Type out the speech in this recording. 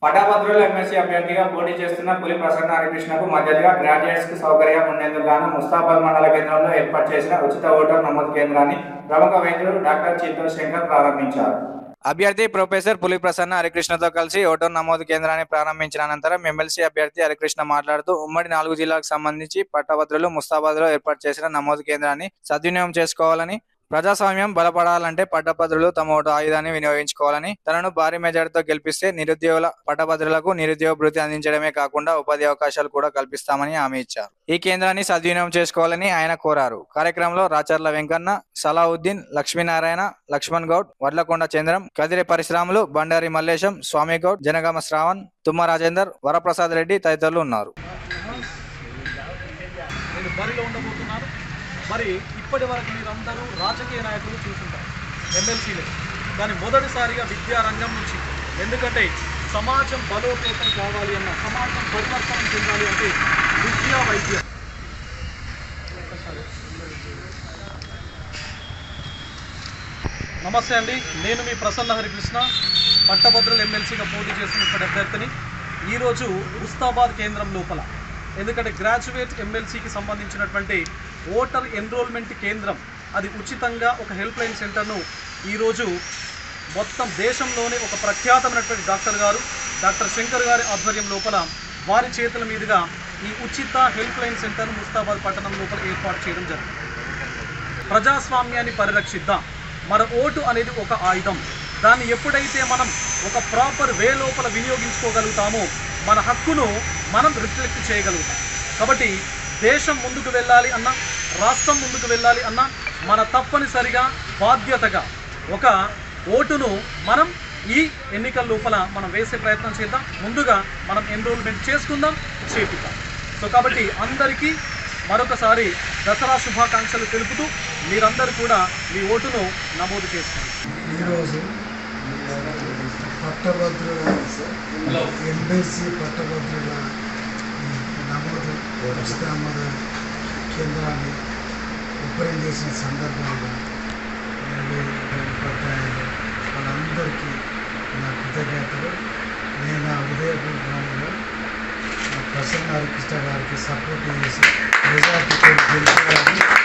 పటాభద్రులు MLC అభ్యర్థిగా పోటీ చేస్తున్న పులి ప్రసన్న హరికృష్ణకు మద్దతుగా గ్రాడ్యుయేట్స్ కు సౌకర్యం ఉండేందుకు గాను ముస్తాబాద్ మండల కేంద్రంలో ఏర్పాటు చేసిన ఉచిత ఓటర్ నమోదు కేంద్రాన్ని ప్రముఖ వైద్యుడు డాక్టర్ చింతల్ శంకర్ ప్రారంభించారు అభ్యర్థి ప్రొఫెసర్ పులి ప్రసన్న హరికృష్ణతో కలిసి ఓటర్ నమోదు కేంద్రాన్ని ప్రారంభించిన అనంతరం ఎమ్మెల్సీ అభ్యర్థి హరికృష్ణ మాట్లాడుతూ ఉమ్మడి నాలుగు జిల్లాలకు సంబంధించి పట్టభద్రులు ముస్తాబాద్ లో ఏర్పాటు చేసిన నమోదు కేంద్రాన్ని సద్వినియోగం చేసుకోవాలని ప్రజాస్వామ్యం బలపడాలంటే పట్టభద్రులు తమ ఓటు ఆయుధాన్ని వినియోగించుకోవాలని తనను భారీ మెజార్టీతో గెలిపిస్తే నిరుద్యోగుల పట్టభద్రులకు నిరుద్యోగ భృతి అందించడమే కాకుండా ఉపాధి అవకాశాలు కూడా కల్పిస్తామని హామీ ఇచ్చారు ఈ కేంద్రాన్ని సద్వినియోగం చేసుకోవాలని ఆయన కోరారు కార్యక్రమంలో రాచర్ల వెంకన్న సలావుద్దీన్ లక్ష్మీనారాయణ లక్ష్మణ్ గౌడ్ వడ్లకొండ చంద్రం కదిరి పరిశ్రమలు బండారి మల్లేశం స్వామి గౌడ్ జనగామ శ్రావణ్ తుమ్మ రాజేందర్ వరప్రసాద్ రెడ్డి తదితరులు ఉన్నారు నేను బరిలో ఉండబోతున్నాను మరి ఇప్పటి వరకు మీరందరూ రాజకీయ నాయకులు చూసుంటారు ఎమ్మెల్సీలే కానీ మొదటిసారిగా విద్యారంగం నుంచి ఎందుకంటే సమాజం బలోపేతం కావాలి అన్న సమాజం పరివర్తనం చెందాలి అంటే విద్యా వైద్యం నమస్తే అండి నేను మీ ప్రసన్న హరికృష్ణ పట్టభద్రుల ఎమ్మెల్సీగా పోటీ చేస్తున్నటువంటి అభ్యర్థిని ఈరోజు ముస్తాబాద్ కేంద్రం లోపల ఎందుకంటే గ్రాడ్యుయేట్ ఎమ్మెల్సీకి సంబంధించినటువంటి ఓటర్ ఎన్రోల్మెంట్ కేంద్రం అది ఉచితంగా ఒక హెల్ప్ లైన్ సెంటర్ను ఈరోజు మొత్తం దేశంలోనే ఒక ప్రఖ్యాతమైనటువంటి డాక్టర్ గారు డాక్టర్ శంకర్ గారి ఆధ్వర్యం లోపల వారి చేతుల మీదుగా ఈ ఉచిత హెల్ప్ లైన్ సెంటర్ ముస్తాబాద్ పట్టణం లోపల ఏర్పాటు చేయడం జరిగింది ప్రజాస్వామ్యాన్ని పరిరక్షిద్దాం మన ఓటు అనేది ఒక ఆయుధం దాన్ని ఎప్పుడైతే మనం ఒక ప్రాపర్ వే లోపల వినియోగించుకోగలుగుతామో మన హక్కును మనం రిఫ్లెక్ట్ చేయగలుగుతాం కాబట్టి దేశం ముందుకు వెళ్ళాలి అన్నా రాష్ట్రం ముందుకు వెళ్ళాలి అన్నా మన తప్పనిసరిగా బాధ్యతగా ఒక ఓటును మనం ఈ ఎన్నికల లోపల మనం వేసే ప్రయత్నం చేద్దాం ముందుగా మనం ఎన్రోల్మెంట్ చేసుకుందాం చేపిద్దాం సో కాబట్టి అందరికీ మరొకసారి దసరా శుభాకాంక్షలు తెలుపుతూ మీరందరూ కూడా మీ ఓటును నమోదు చేసుకోండి ఈరోజు పట్టభద్రుల ఎంబీసీ పట్టభద్రుల ఈ నమోదు ఉచిత నమోదు కేంద్రాన్ని ఓపెన్ చేసిన సందర్భంగా మరియు ఉపాధ్యాయులు వాళ్ళందరికీ నా కృతజ్ఞతలు నేను నా ఉదయపూర్వకంగా ప్రసన్న హరికృష్ణ గారికి సపోర్ట్ చేసి మెజార్టీతో గెలిచాలని